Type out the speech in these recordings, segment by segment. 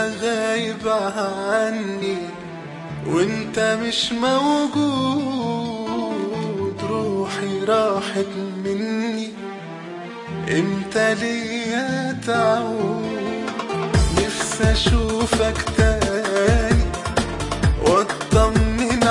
غايب عني وانت مش موجود روحي راحت مني امتى ليا تعود نفسي اشوفك تاني واطمن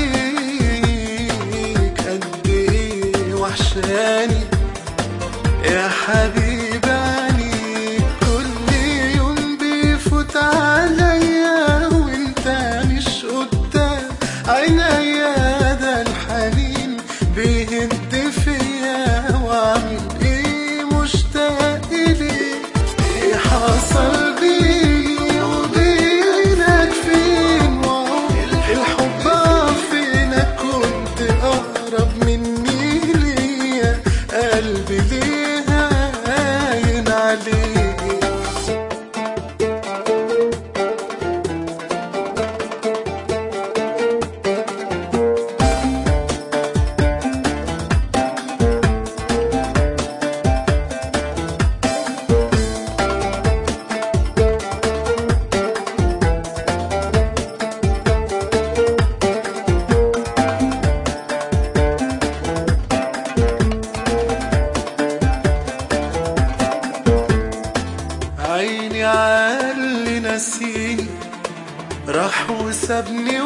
عليك قد ايه وحشاني يا حبيبي عليك كل يوم بيفوت عليا وانت مش قدام عينيا ده الحنين بيهد فيا واعمل ايه مشتاق ليك ايه حصل بيني وبينك فين وعمر الحب فينك كنت اقرب مني ليا قلبي ليه هاين عليك عيني عالي نسيني راح وسابني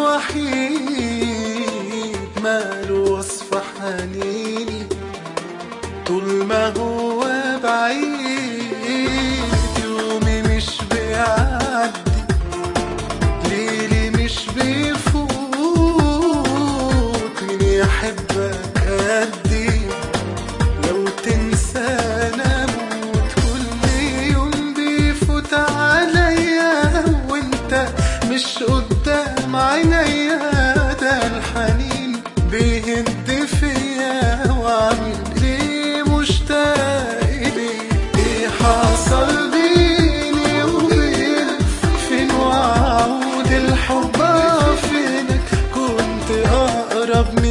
وحيد ماله وصف حنيني طول ما هو بعيد يومي مش بيعدي ليلي مش بيفوت مين يحبك قدي لو تنسانا اموت كل يوم بيفوت عليا وانت مش قدام عينيا ده الحنين بيهد فيا واعمل ليه مشتاق ليه ايه حصل بيني وبينك فين وعود الحب فينك كنت اقرب